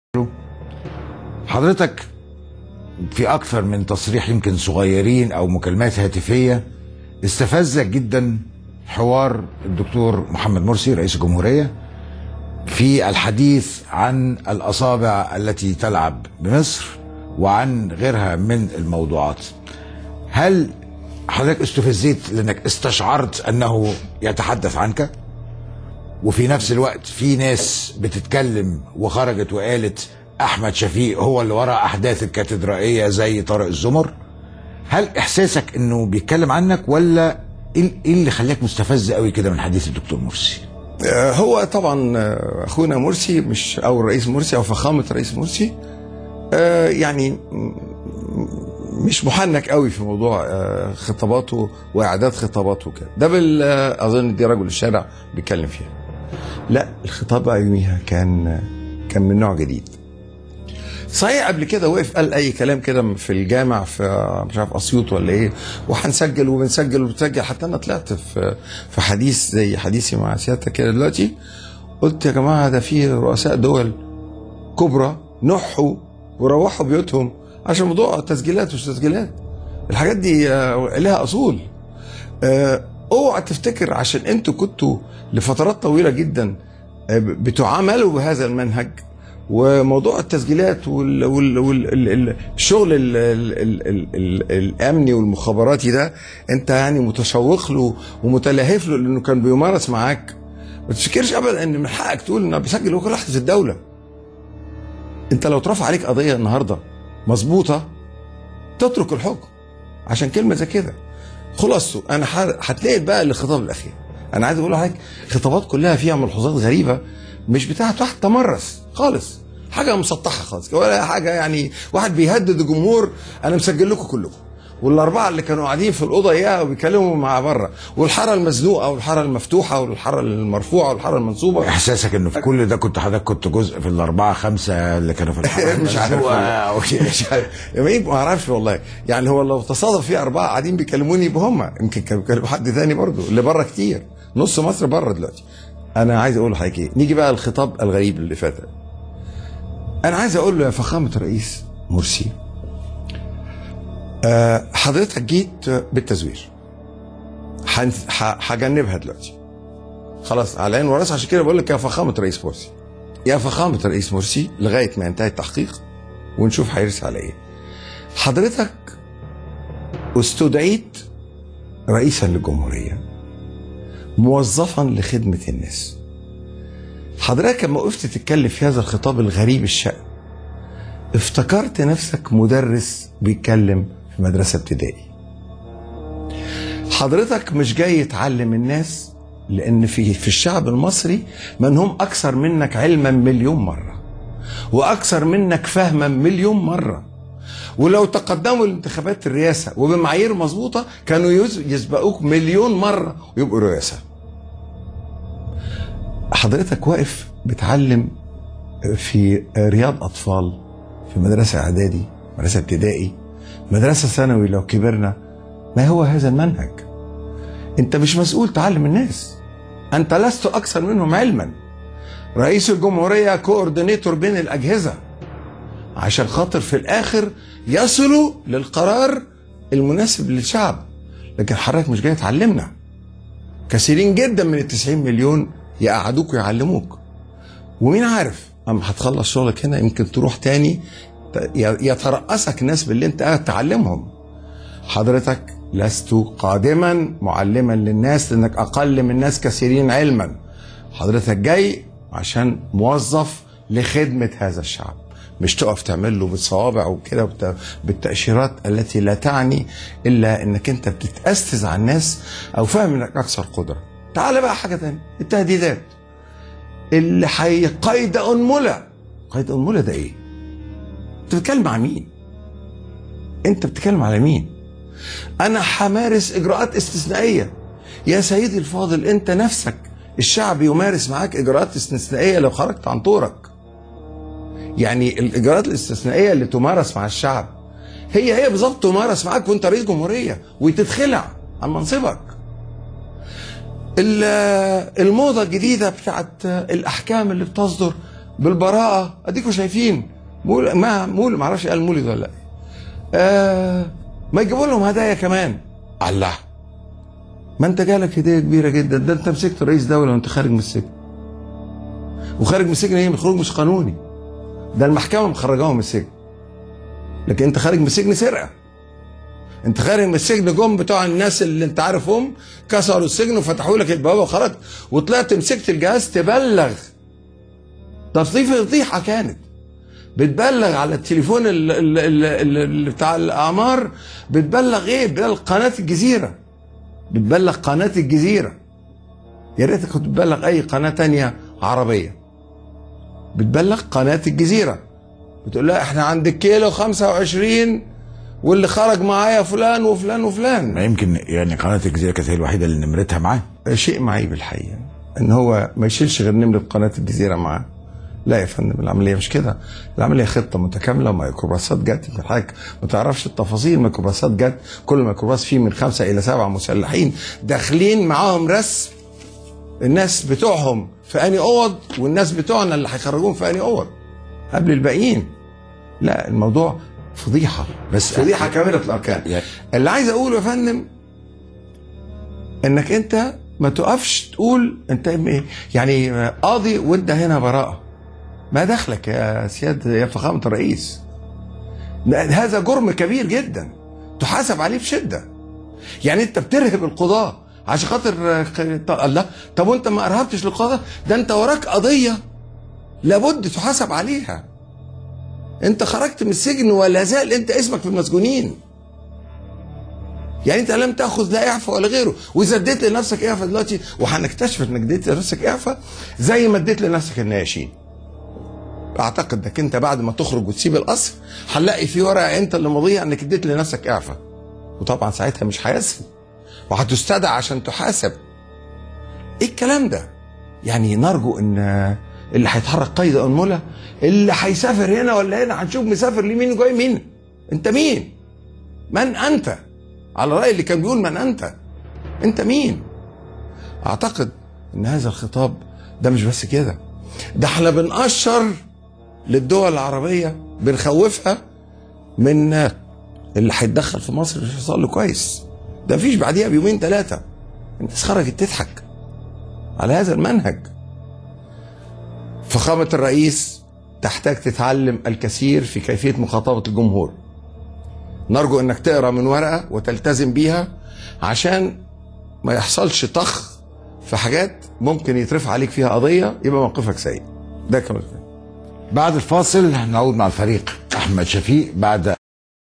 حضرتك في اكثر من تصريح يمكن صغيرين او مكالمات هاتفيه استفزك جدا حوار الدكتور محمد مرسي رئيس الجمهوريه في الحديث عن الاصابع التي تلعب بمصر وعن غيرها من الموضوعات هل حضرتك استفزيت لانك استشعرت انه يتحدث عنك وفي نفس الوقت في ناس بتتكلم وخرجت وقالت احمد شفيق هو اللي وراء احداث الكاتدرائيه زي طارق الزمر هل احساسك انه بيتكلم عنك ولا ايه إيه اللي خلاك مستفز قوي كده من حديث الدكتور مرسي آه، هو طبعا آه، اخونا مرسي مش او الرئيس مرسي او فخامه الرئيس مرسي آه، يعني م- مش محنك قوي في موضوع آه، خطاباته واعداد خطاباته كده ده بال آه، اظن دي رجل الشارع بيتكلم فيها لا الخطاب بقى يوميها كان كان من نوع جديد صحيح قبل كده وقف قال اي كلام كده في الجامع في مش عارف اسيوط ولا ايه وهنسجل وبنسجل وبنسجل حتى انا طلعت في في حديث زي حديثي مع سيادتك كده دلوقتي قلت يا جماعه ده في رؤساء دول كبرى نحوا وروحوا بيوتهم عشان موضوع تسجيلات مش تسجيلات الحاجات دي آه، لها اصول آه، اوعى تفتكر عشان انتوا كنتوا لفترات طويله جدا آه، بتعاملوا بهذا المنهج وموضوع التسجيلات والشغل الامني والمخابراتي ده انت يعني متشوق له ومتلهف له لانه كان بيمارس معاك ما تفتكرش ابدا ان من حقك تقول انه بيسجل وكل واحد في الدوله انت لو اترفع عليك قضيه النهارده مظبوطه تترك الحكم عشان كلمه زي كده خلاصته انا ح- هتلاقي بقى الخطاب الاخير انا عايز اقول لحضرتك خطابات كلها فيها ملحوظات غريبه مش بتاعت واحد تمرس خالص حاجه مسطحه خالص ولا حاجه يعني واحد بيهدد الجمهور انا مسجل لكم كلكم والاربعه اللي كانوا قاعدين في الاوضه اياها وبيتكلموا مع بره والحاره المزنوقه والحاره المفتوحه والحاره المرفوعه والحاره المنصوبه احساسك انه في كل ده كنت حضرتك كنت جزء في الاربعه خمسه اللي كانوا في الحلقة مش عارف المزنوقة والله. مش عارف يعني ما اعرفش والله يعني هو لو تصادف في اربعه قاعدين بيكلموني يبقى هم يمكن كانوا بيكلموا حد تاني برضه اللي بره كتير نص مصر بره دلوقتي انا عايز اقول لحضرتك ايه نيجي بقى الخطاب الغريب اللي فات ده. انا عايز اقول له يا فخامه الرئيس مرسي آه، حضرتك جيت بالتزوير هن- ه- هجنبها دلوقتي خلاص على عين وراس عشان كده بقول لك يا فخامه الرئيس مرسي يا فخامه الرئيس مرسي لغايه ما ينتهي التحقيق ونشوف هيرسي على ايه حضرتك استدعيت رئيسا للجمهوريه موظفا لخدمه الناس حضرتك لما وقفت تتكلم في هذا الخطاب الغريب الشأن افتكرت نفسك مدرس بيتكلم في مدرسة ابتدائي حضرتك مش جاي تعلم الناس لأن في في الشعب المصري من هم أكثر منك علما مليون مرة وأكثر منك فهما مليون مرة ولو تقدموا لانتخابات الرئاسة وبمعايير مظبوطة كانوا يز- يسبقوك مليون مرة ويبقوا رئاسة حضرتك واقف بتعلم في رياض اطفال في مدرسه اعدادي مدرسه ابتدائي مدرسه ثانوي لو كبرنا ما هو هذا المنهج انت مش مسؤول تعلم الناس انت لست اكثر منهم علما رئيس الجمهوريه كوردينيتور بين الاجهزه عشان خاطر في الاخر يصلوا للقرار المناسب للشعب لكن حضرتك مش جاي تعلمنا كثيرين جدا من التسعين مليون يقعدوك ويعلموك ومين عارف اما هتخلص شغلك هنا يمكن تروح تاني ت- يترأسك ناس باللي انت قاعد تعلمهم حضرتك لست قادما معلما للناس لانك اقل من ناس كثيرين علما حضرتك جاي عشان موظف لخدمة هذا الشعب مش تقف تعمل له بالصوابع وكده وبت- بالتأشيرات التي لا تعني إلا إنك أنت بتتأسس على الناس أو فاهم إنك أكثر قدرة تعال بقى حاجة تانية التهديدات اللي حي قيد أنملة قيد أنملة ده إيه؟ أنت بتتكلم مع مين؟ أنت بتتكلم على مين؟ أنا همارس إجراءات استثنائية يا سيدي الفاضل أنت نفسك الشعب يمارس معاك إجراءات استثنائية لو خرجت عن طورك يعني الإجراءات الاستثنائية اللي تمارس مع الشعب هي هي بالظبط تمارس معاك وانت رئيس جمهورية وتتخلع عن منصبك ال- الموضة الجديدة بتاعت الأحكام اللي بتصدر بالبراءه اديكم شايفين مول ما مول ما اعرفش قال مولد ولا لا آه ما يجيبوا لهم هدايا كمان الله ما انت جالك هديه كبيره جدا ده انت مسكت رئيس دوله وانت خارج من السجن وخارج من السجن ايه خروج مش قانوني ده المحكمه مخرجاهم من السجن لكن انت خارج من السجن سرقه انت خارج من السجن جم بتوع الناس اللي انت عارفهم كسروا السجن وفتحوا لك البوابه وخرجت وطلعت مسكت الجهاز تبلغ تصنيف فضيحه كانت بتبلغ على التليفون ال ال ال ال ال بتاع الاعمار بتبلغ ايه؟ بتبلغ قناه الجزيره بتبلغ قناه الجزيره يا ريتك كنت بتبلغ اي قناه تانية عربيه بتبلغ قناه الجزيره بتقول لها احنا عند الكيلو 25 واللي خرج معايا فلان وفلان وفلان ما يمكن يعني قناه الجزيره كانت هي الوحيده اللي نمرتها معاه شيء معيب الحقيقه ان هو ما يشيلش غير نمره قناه الجزيره معاه لا يا فندم العمليه مش كده العمليه خطه متكامله وميكروباصات جت انت حضرتك ما تعرفش التفاصيل الميكروباصات جت كل ميكروباص فيه من خمسه الى سبعه مسلحين داخلين معاهم رسم الناس بتوعهم في اني اوض والناس بتوعنا اللي هيخرجوهم في اني اوض قبل الباقيين لا الموضوع فضيحه بس فضيحه كامله الاركان يعني- اللي عايز اقوله يا فندم انك انت ما تقفش تقول انت ايه يعني قاضي وانت هنا براءه ما دخلك يا سياد يا فخامه الرئيس ده- هذا جرم كبير جدا تحاسب عليه بشده يعني انت بترهب القضاه عشان خاطر آه، الله طب وانت ما ارهبتش القضاه ده انت وراك قضيه لابد تحاسب عليها انت خرجت من السجن ولا زال انت اسمك في المسجونين يعني انت لم تاخذ لا اعفاء ولا غيره واذا اديت لنفسك اعفاء دلوقتي وهنكتشف انك اديت لنفسك اعفاء زي ما اديت لنفسك الناشين اعتقد انك انت بعد ما تخرج وتسيب القصر هنلاقي في ورقه انت اللي مضيع انك اديت لنفسك اعفاء وطبعا ساعتها مش هيسهل وهتستدعى عشان تحاسب ايه الكلام ده يعني نرجو ان اللي هيتحرك قيد انمله اللي هيسافر هنا ولا هنا هنشوف مسافر لمين وجاي مين انت مين من انت على راي اللي كان بيقول من انت انت مين اعتقد ان هذا الخطاب ده مش بس كده ده احنا بنقشر للدول العربيه بنخوفها من اللي هيتدخل في مصر مش هيحصل له كويس ده مفيش بعديها بيومين ثلاثه الناس خرجت تضحك على هذا المنهج فخامة الرئيس تحتاج تتعلم الكثير في كيفية مخاطبة الجمهور نرجو انك تقرا من ورقة وتلتزم بيها عشان ما يحصلش طخ في حاجات ممكن يترفع عليك فيها قضية يبقى موقفك سيء ده كمان بعد الفاصل نعود مع الفريق احمد شفيق بعد